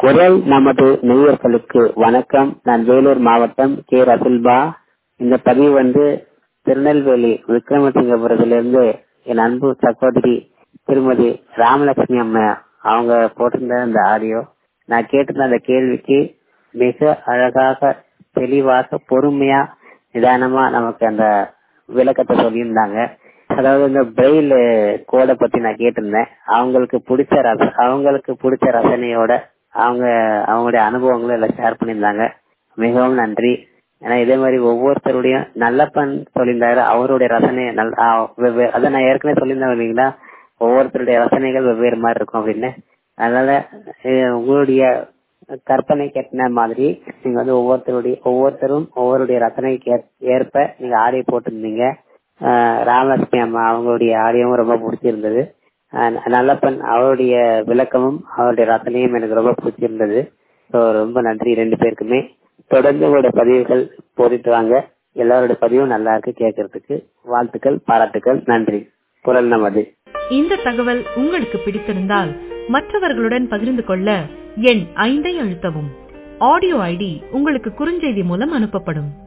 குரல் நமது நேயர்களுக்கு வணக்கம் நான் வேலூர் மாவட்டம் கே ரசுல்பா இந்த பதிவு வந்து திருநெல்வேலி விக்ரமசிங்கபுரத்திலிருந்து என் அன்பு சகோதரி திருமதி ராமலட்சுமி அம்மா அவங்க போட்டிருந்த அந்த ஆடியோ நான் கேட்டிருந்த அந்த கேள்விக்கு மிக அழகாக தெளிவாக பொறுமையா நிதானமா நமக்கு அந்த விளக்கத்தை சொல்லியிருந்தாங்க அதாவது இந்த பிரெயில் கோடை பத்தி நான் கேட்டிருந்தேன் அவங்களுக்கு பிடிச்ச ரச அவங்களுக்கு பிடிச்ச ரசனையோட அவங்க அவங்களுடைய அனுபவங்களை எல்லாம் ஷேர் பண்ணியிருந்தாங்க மிகவும் நன்றி ஏன்னா இதே மாதிரி ஒவ்வொருத்தருடையும் நல்லப்பன் சொல்லியிருந்தாரு அவருடைய ரசனை நல் அதை நான் ஏற்கனவே சொல்லியிருந்தேன் இல்லைங்களா ஒவ்வொருத்தருடைய ரசனைகள் வெவ்வேறு மாதிரி இருக்கும் அப்படின்னு அதனால உங்களுடைய கற்பனை கேட்டின மாதிரி நீங்க வந்து ஒவ்வொருத்தருடைய ஒவ்வொருத்தரும் ஒவ்வொருடைய ரசனைக்கு ஏற்ப நீங்க ஆடியோ போட்டிருந்தீங்க ராமலட்சுமி அம்மா அவங்களுடைய ஆடியோவும் ரொம்ப பிடிச்சிருந்தது நல்லப்பன் அவருடைய விளக்கமும் அவருடைய ரசனையும் எனக்கு ரொம்ப பிடிச்சிருந்தது ஸோ ரொம்ப நன்றி ரெண்டு பேருக்குமே தொடர்ந்து உங்களுடைய பதிவுகள் போதிட்டு வாங்க எல்லாருடைய பதிவும் நல்லா இருக்கு கேட்கறதுக்கு வாழ்த்துக்கள் பாராட்டுக்கள் நன்றி குரல் நமது இந்த தகவல் உங்களுக்கு பிடித்திருந்தால் மற்றவர்களுடன் பகிர்ந்து கொள்ள எண் ஐந்தை அழுத்தவும் ஆடியோ ஐடி உங்களுக்கு குறுஞ்செய்தி மூலம் அனுப்பப்படும்